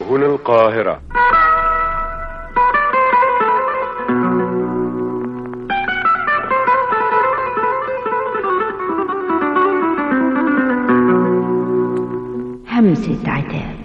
هنا القاهرة همسة عتاب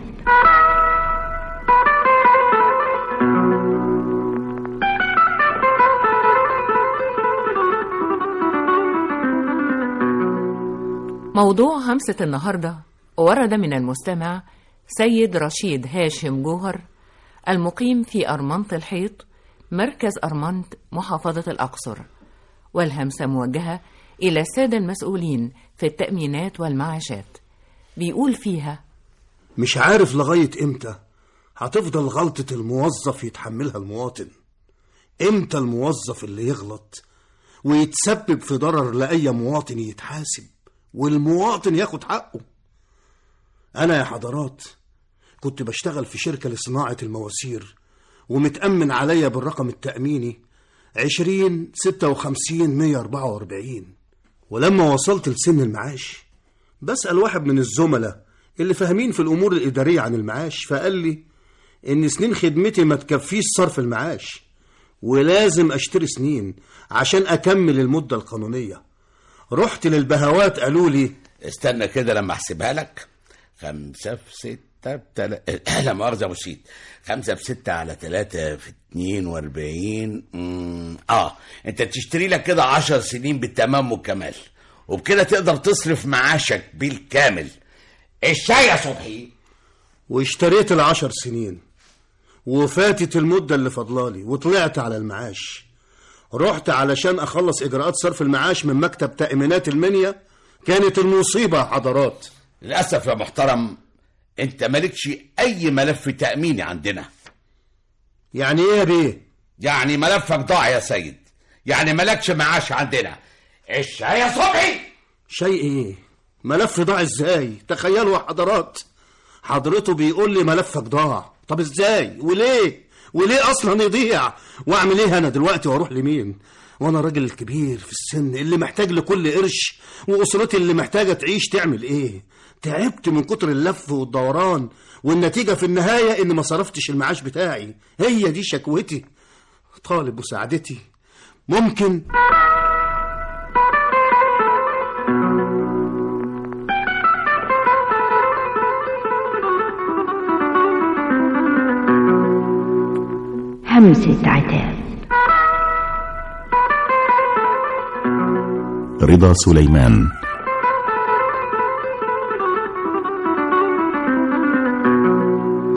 موضوع همسة النهاردة ورد من المستمع سيد رشيد هاشم جوهر المقيم في أرمنط الحيط مركز أرمنط محافظة الأقصر والهمسة موجهة إلى السادة المسؤولين في التأمينات والمعاشات بيقول فيها مش عارف لغاية امتى هتفضل غلطة الموظف يتحملها المواطن امتى الموظف اللي يغلط ويتسبب في ضرر لأي مواطن يتحاسب والمواطن ياخد حقه أنا يا حضرات كنت بشتغل في شركة لصناعة المواسير ومتأمن عليا بالرقم التأميني عشرين ستة وخمسين مية أربعة وأربعين ولما وصلت لسن المعاش بسأل واحد من الزملاء اللي فاهمين في الأمور الإدارية عن المعاش فقال لي إن سنين خدمتي ما تكفيش صرف المعاش ولازم أشتري سنين عشان أكمل المدة القانونية رحت للبهوات قالوا لي استنى كده لما احسبها لك خمسة في ستة بتل... لا مؤاخذة بسيط خمسة في ستة على تلاتة في اتنين واربعين مم، اه انت تشتري لك كده عشر سنين بالتمام والكمال وبكده تقدر تصرف معاشك بالكامل الشاي يا صبحي واشتريت العشر سنين وفاتت المدة اللي فضلالي وطلعت على المعاش رحت علشان أخلص إجراءات صرف المعاش من مكتب تأمينات المنيا كانت المصيبة يا حضرات للأسف يا محترم انت مالكش اي ملف تأميني عندنا يعني إيه يا بيه؟ يعني ملفك ضاع يا سيد يعني مالكش معاش عندنا الشاي يا صبحي شيء إيه؟ ملف ضاع إزاي؟ تخيلوا يا حضرات حضرته بيقول لي ملفك ضاع طب إزاي؟ وليه؟ وليه أصلا يضيع؟ وأعمل إيه أنا دلوقتي وأروح لمين؟ وأنا راجل كبير في السن اللي محتاج لكل قرش وأسرتي اللي محتاجة تعيش تعمل إيه؟ تعبت من كتر اللف والدوران والنتيجة في النهاية إني ما صرفتش المعاش بتاعي هي دي شكوتي طالب مساعدتي ممكن همسة عتاب رضا سليمان